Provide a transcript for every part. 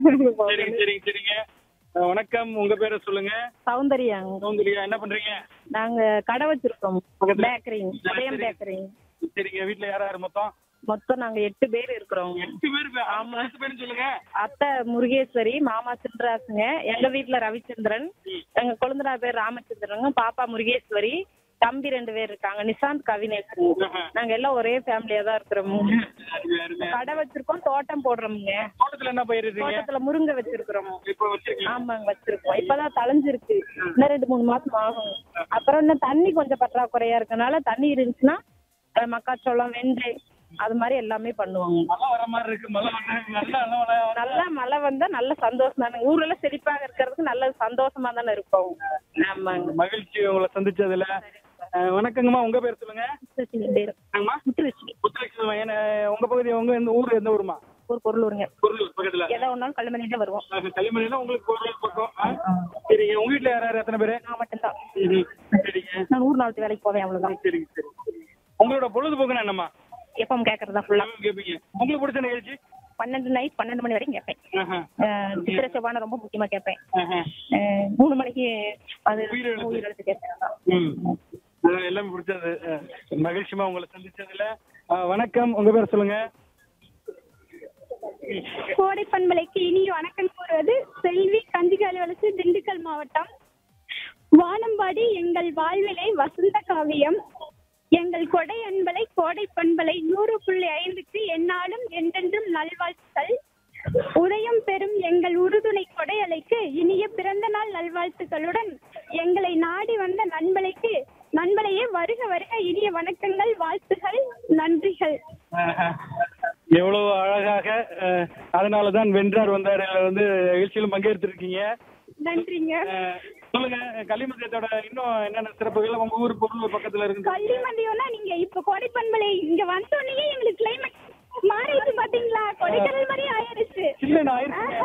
சரிங்க சரிங்க சரிங்க அஹ், வணக்கம் உங்க பேரை சொல்லுங்க சௌந்தர்யாங்க சௌந்தர்யா என்ன பண்றீங்க நாங்க கடை வச்சிருக்கோம் பக்கத்துல? பேக்கரிங் உதயம் பேக்கரிங் சரிங்க வீட்ல யார் யார் மொத்தம் மொத்தம் நாங்க எட்டு பேர் இருக்கிறோம் எட்டு பேர் பே- ஆமா எட்டு பேரும் சொல்லுங்க அத்தை முருகேஸ்வரி மாமா சின்ராசுங்க எங்க வீட்ல ரவிச்சந்திரன் எங்க கொழுந்தனா பேர் ராமச்சந்திரனுங்க பாப்பா முருகேஸ்வரி தம்பி ரெண்டு பேர் இருக்காங்க நிசாந்த் கவினேஷுங்க நாங்க எல்லாம் ஒரே ஃபேமிலியா தான் இருக்கிறோம் அருமை, அருமை. கடை வச்சிருக்கோம் தோட்டம் போடுறோமுங்க தோட்டத்துல என்ன பயிரிடுறீங்க தோட்டத்துல முருங்கை வச்சிருக்கிறோம் இப்ப வச்சிருக்கீங்க ஆமாங்க வச்சிருக்கோம் இப்பதான் தளைஞ்சிருக்கு இன்னும் ரெண்டு மூணு மாசம் ஆகும் அப்புறம் இன்னும் தண்ணி கொஞ்சம் பற்றாக்குறையா இருக்கனால தண்ணி இருந்துச்சுன்னா அஹ், மக்காச்சோளம் வெண்டை அது மாதிரி எல்லாமே பண்ணுவாங்க மழை வர மாதிரி இருக்கு மழை வர நல்ல நல்ல மழை வர- நல்லா மழை வந்தா நல்ல சந்தோஷம் தானே ஊர்ல எல்லாம் செழிப்பாக இருக்கிறதுக்கு நல்ல சந்தோஷமா தானே இருப்போம் ஆமாங்க மகிழ்ச்சி உங்களை சந்திச்சதுல அஹ், வணக்கங்கம்மா உங்க பேர் சொல்லுங்க என்னங்கம்மா முத்துலட்சுமி முத்துலட்சுமி என்ன உங்க பகுதி உங்க எந்த ஊர் எந்த ஊருமா ஒரு பொருளூருங்க பொருள் பக்கத்துல எதா ஒன்றாலும் கல்லுமணி தான் வருவோம் அஹ், களிமண்ணில உங்களுக்கு பொருள் பக்கம் ஆ? சரிங்க உங்க வீட்ல யார் யார் எத்தனை பேரு நான் மட்டும்தான் ம்ஹும். சரிங்க நான் ஊர் நாளத்து வேலைக்கு போவேன் அவ்வளவுதான் சரிங்க சரி உங்களோட பொழுதுபோக்குன்னா என்னம்மா எப்பவும் கேட்கறதா ஃபுல்லா எல்லாமே கேட்பீங்க உங்களுக்கு பிடிச்ச நிகழ்ச்சி பன்னெண்டு நைட் பன்னெண்டு மணி வரைக்கும் கேட்பேன் ஆஹா. அஹ், சித்திரை செவ்வாய் ரொம்ப முக்கியமா கேட்பேன் ஆஹா. அஹ், மூணு மணிக்கு அது உயிரெழுத்து. உயிரெழுத்து கேட்பேன் ம். அதான் எல்லாமே பிடிச்சது அஹ், மகிழ்ச்சிமா உங்களை சந்திச்சதுல அஹ், வணக்கம் உங்க பேர் சொல்லுங்க கோடை பண்பலைக்கு இனிய வணக்கம் கூறுவது செல்வி கஞ்சிகாலி வளர்ச்சி திண்டுக்கல் மாவட்டம் வானம்பாடி எங்கள் வாழ்விலை வசந்த காவியம் எங்கள் கொடை அன்பலை கோடை பண்பலை நூறு புள்ளி ஐந்துக்கு எந்நாளும் என்றென்றும் நல்வாழ்த்துக்கள் உதயம் பெறும் எங்கள் உறுதுணை கொடையலைக்கு இனிய பிறந்த நாள் நல்வாழ்த்துக்களுடன் எங்களை நாடி வந்த நண்பலைக்கு நண்பலையே வருக வருக இனிய வணக்கங்கள் வாழ்த்துகள் நன்றிகள் ஆஹா. எவ்வளவு அழகாக அஹ், அதனாலதான் வென்றார் வந்தார் வந்து நிகழ்ச்சியிலும் பங்கேற்றிருக்கீங்க நன்றிங்க அஹ், சொல்லுங்க களிமத்தியத்தோட இன்னும் என்னென்ன சிறப்புகள் உங்க ஊர் பொருள் பக்கத்துல இருக்கு கல்வி மதியம்னா நீங்க இப்ப கொடைப்பண்பலை இங்க வந்தோடனே எங்களுக்கு கிளைமேட் மாறிடுச்சு பாத்தீங்களா கொடைக்கானல் மாதிரி ஆயிருச்சு இல்லைண்ணா, ஆயிருச்சுங்க.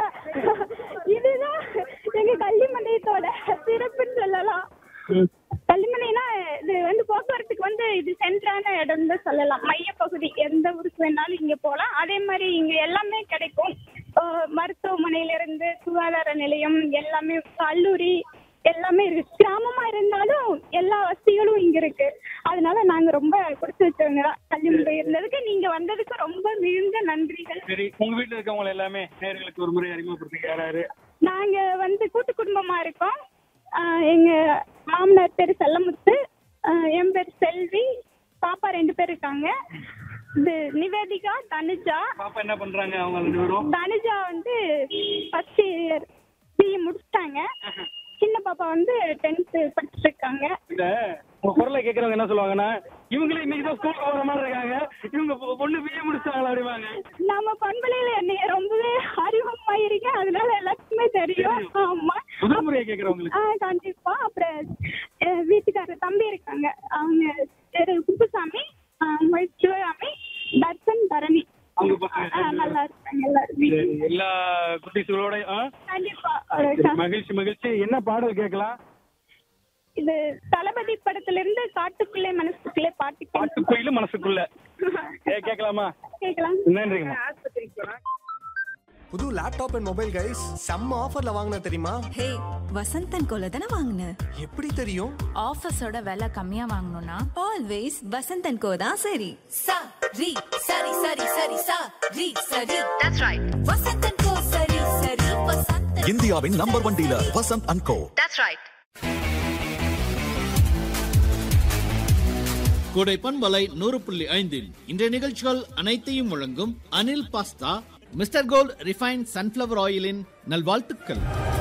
இதுதான் எங்க கல்வி மண்டயத்தோட சிறப்புன்னு சொல்லலாம் கல்விமனைனா இது வந்து போக்குவரத்துக்கு வந்து இது சென்றான இடம் தான் சொல்லலாம் மையப்பகுதி எந்த ஊருக்கு வேணாலும் இங்க போகலாம் அதே மாதிரி இங்க எல்லாமே கிடைக்கும் அஹ் மருத்துவமனையில இருந்து சுகாதார நிலையம் எல்லாமே கல்லூரி எல்லாமே இருக்கு கிராமமா இருந்தாலும் எல்லா வசதிகளும் இங்க இருக்கு அதனால நாங்க ரொம்ப கொடுத்து வச்சவங்க தான் கல்விமுறை இருந்ததுக்கு நீங்க வந்ததுக்கு ரொம்ப மிகுந்த நன்றிகள் சரி உங்க வீட்டுல இருக்கவங்க எல்லாமே நேர்களுக்கு ஒரு முறை அறிமுகப்படுத்திக்க யாராரு நாங்க வந்து கூட்டு குடும்பமா இருக்கோம் ஆஹ் எங்க மாமனார் பேர் செல்லமுத்து ஆஹ் என் பேர் செல்வி பாப்பா ரெண்டு பேர் இருக்காங்க இது நிவேதிகா தனுஜா பாப்பா என்ன பண்றாங்க அவங்க ரெண்டு பேரும் தனுஜா வந்து ஃபர்ஸ்ட் இயர் பிஏ முடிச்சிட்டாங்க சின்ன பாப்பா வந்து டென்த்து படிச்சுட்டு இருக்காங்க இல்ல உங்க குரலை கேக்குறவங்க என்ன சொல்லுவாங்கன்னா இவங்களே இன்னைக்கு தான் ஸ்கூலுக்கு போற மாதிரி இருக்காங்க இவங்க பொ- பொண்ணு பிஏ முடிச்சாங்களா அப்படிவாங்க நம்ம பண்பலையில என்னைய ரொம்பவே அறிமுகமாயிருக்கேன் அதனால எல்லாத்துக்குமே தெரியும் ஆமா முதல் முறையா கேக்குறவங்களுக்கு ஆ கண்டிப்பா அப்புறம் அஹ், வீட்டுக்காரர் தம்பி இருக்காங்க அவங்க பேரு குப்புசாமி அவங்க சிவகாமி தர்சன் தரணி அவங்க பசங்க ஆ, நல்லா இருக்காங்க எல்லாரும் சரி, எல்லா குட்டீஸ்களோட ஆ? கண்டிப்பா சரி, மகிழ்ச்சி மகிழ்ச்சி என்ன பாடல் கேட்கலாம் இது தளபதி படத்துல இருந்து காட்டுக்குள்ளே மனசுக்குள்ளே பாட்டு பாட்டுக்குயில மனசுக்குள்ள கே- கேட்கலாமா கேட்கலாம் நன்றிங்கம்மா புது லேப்டாப் அண்ட் மொபைல் கைஸ் செம்ம ஆஃபர்ல வாங்கின தெரியுமா ஹே வசந்தன் கோல தானே வாங்கின எப்படி தெரியும் ஆஃபீஸோட விலை கம்மியா வாங்கணும்னா ஆல்வேஸ் வசந்தன் கோ தான் சரி sa ri sari sari sari sa ri sari that's right vasantan ko sari sari vasantan இந்தியாவின் number one dealer Vasanth and co that's right கோடை பண்பலை நூறு புள்ளி ஐந்தில் இன்றைய நிகழ்ச்சிகள் அனைத்தையும் வழங்கும் Anil pasta mister gold refine sunflower ஆயிலின் நல்வாழ்த்துக்கள்